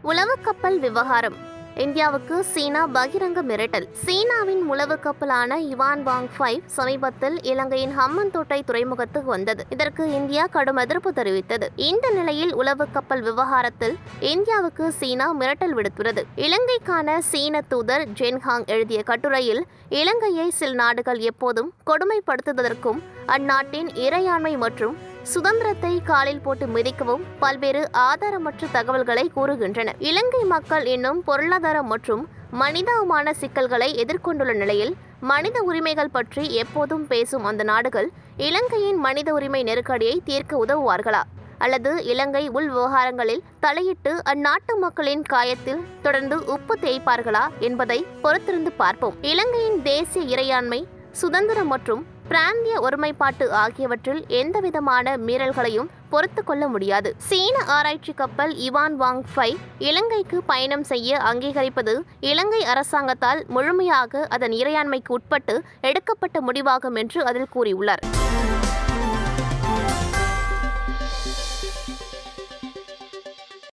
உளவு கப்பல் விவகாரம் இந்தியாவுக்கு சீனா பகிரங்க மிரட்டல் சீனாவின் உளவு கப்பலான இவான் வாங் ஃபைவ் சமீபத்தில் இலங்கையின் ஹம்மந்தோட்டை துறைமுகத்துக்கு வந்தது இதற்கு இந்தியா கடும் எதிர்ப்பு தெரிவித்தது இந்த நிலையில் உளவு கப்பல் விவகாரத்தில் இந்தியாவுக்கு சீனா மிரட்டல் விடுத்துள்ளது இலங்கைக்கான சீன தூதர் ஜென்ஹாங் எழுதிய கட்டுரையில் இலங்கையை சில நாடுகள் எப்போதும் கொடுமைப்படுத்துவதற்கும் அந்நாட்டின் இறையாண்மை மற்றும் சுதந்திரத்தை காலில் போட்டு மிதிக்கவும் பல்வேறு ஆதாரமற்ற தகவல்களை கூறுகின்றன இலங்கை மக்கள் இன்னும் பொருளாதார மற்றும் மனிதாபிமான சிக்கல்களை எதிர்கொண்டுள்ள நிலையில் மனித உரிமைகள் பற்றி எப்போதும் பேசும் அந்த நாடுகள் இலங்கையின் மனித உரிமை நெருக்கடியை தீர்க்க உதவுவார்களா அல்லது இலங்கை உள் விவகாரங்களில் தலையிட்டு அந்நாட்டு மக்களின் காயத்தில் தொடர்ந்து உப்பு தேய்ப்பார்களா என்பதை பொறுத்திருந்து பார்ப்போம் இலங்கையின் தேசிய இறையாண்மை சுதந்திரம் மற்றும் பிராந்திய ஒருமைப்பாட்டு ஆகியவற்றில் எந்தவிதமான மீறல்களையும் பொறுத்து கொள்ள முடியாது சீன ஆராய்ச்சி கப்பல் இவான் வாங் ஃபை இலங்கைக்கு பயணம் செய்ய அங்கீகரிப்பது இலங்கை அரசாங்கத்தால் முழுமையாக அதன் இறையாண்மைக்கு உட்பட்டு எடுக்கப்பட்ட முடிவாகும் என்று அதில் கூறியுள்ளார்